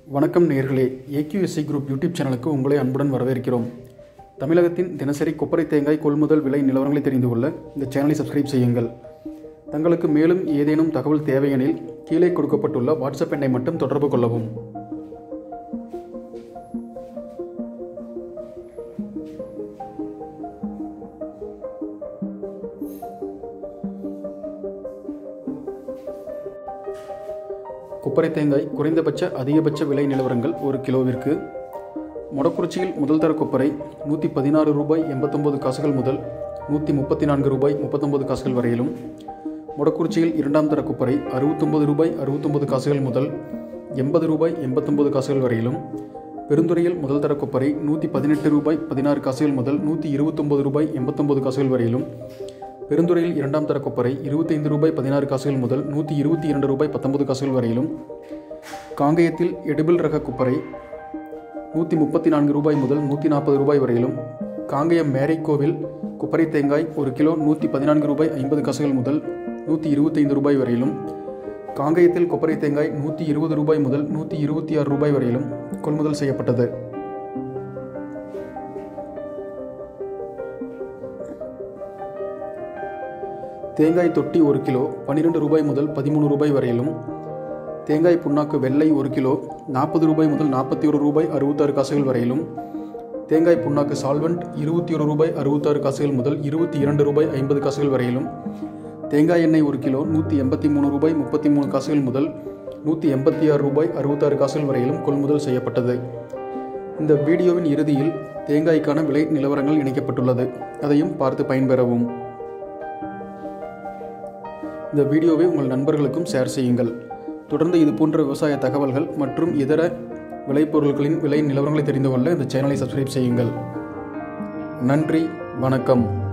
வணக்கம் நேர்களே AQSC group YouTube சேனலுக்கு உங்களை அன்புடன் வரவேற்கிறோம் தமிழகத்தின் தினசரி கொப்பரை தேங்காய் கொள்முதல் விலை நிலவரங்களை தெரிந்து கொள்ள இந்த சேனலை சப்ஸ்கிரைப் செய்யுங்கள் தங்களுக்கு மேலும் ஏதேனும் தகவல் தேவையெனில் கீழே கொடுக்கப்பட்டுள்ள வாட்ஸ்அப் எண்ணை மட்டும் தொடர்பு கொள்ளவும் கொப்பரை தேங்காய் குறைந்தபட்ச அதிகபட்ச விலை நிலவரங்கள் ஒரு கிலோவிற்கு மொடக்குறிச்சியில் முதல் தர கொப்பரை நூற்றி பதினாறு ரூபாய் எண்பத்தொம்பது காசுகள் முதல் நூற்றி முப்பத்தி நான்கு ரூபாய் முப்பத்தொம்பது காசுகள் வரையிலும் மொடக்குறிச்சியில் இரண்டாம் தர கொப்பரை அறுபத்தொம்பது ரூபாய் அறுபத்தொம்பது காசுகள் முதல் எண்பது ரூபாய் எண்பத்தொம்பது காசுகள் வரையிலும் பெருந்துறையில் முதல் தர கொப்பரை நூற்றி பதினெட்டு ரூபாய் பதினாறு காசுகள் முதல் நூற்றி இருபத்தொம்பது ரூபாய் எண்பத்தொம்பது காசுகள் வரையிலும் பெருந்துறையில் இரண்டாம் தர கொப்பரை இருபத்தைந்து ரூபாய் பதினாறு காசுகள் முதல் நூற்றி இருபத்தி இரண்டு ரூபாய் பத்தொன்பது காசுகள் வரையிலும் காங்கேயத்தில் எடிபிள் ரக குப்பரை நூற்றி முப்பத்தி நான்கு ரூபாய் முதல் நூற்றி நாற்பது ரூபாய் வரையிலும் காங்கேயம் மேரைக்கோவில் குப்பரை தேங்காய் ஒரு கிலோ நூற்றி பதினான்கு ரூபாய் ஐம்பது காசுகள் முதல் நூற்றி இருபத்தைந்து ரூபாய் வரையிலும் காங்கேயத்தில் கொப்பரை தேங்காய் நூற்றி இருபது ரூபாய் முதல் நூற்றி இருபத்தி ஆறு ரூபாய் வரையிலும் கொள்முதல் செய்யப்பட்டது தேங்காய் தொட்டி ஒரு கிலோ பன்னிரெண்டு ரூபாய் முதல் பதிமூணு ரூபாய் வரையிலும் தேங்காய் புண்ணாக்கு வெள்ளை ஒரு கிலோ நாற்பது ரூபாய் முதல் நாற்பத்தி ஒரு ரூபாய் அறுபத்தாறு காசுகள் வரையிலும் தேங்காய் புண்ணாக்கு சால்வெண்ட் இருபத்தி ஒரு ரூபாய் அறுபத்தாறு காசுகள் முதல் இருபத்தி இரண்டு ரூபாய் ஐம்பது காசுகள் வரையிலும் தேங்காய் எண்ணெய் ஒரு கிலோ நூற்றி எண்பத்தி மூணு ரூபாய் முப்பத்தி மூணு காசுகள் முதல் நூற்றி எண்பத்தி ஆறு ரூபாய் அறுபத்தாறு காசுகள் வரையிலும் கொள்முதல் செய்யப்பட்டது இந்த வீடியோவின் இறுதியில் தேங்காய்க்கான விலை நிலவரங்கள் இணைக்கப்பட்டுள்ளது அதையும் பார்த்து பயன்பெறவும் இந்த வீடியோவை உங்கள் நண்பர்களுக்கும் ஷேர் செய்யுங்கள் தொடர்ந்து இது போன்ற விவசாய தகவல்கள் மற்றும் இதர விளைபொருட்களின் விலை நிலவரங்களை தெரிந்து கொள்ள இந்த சேனலை சப்ஸ்கிரைப் செய்யுங்கள் நன்றி வணக்கம்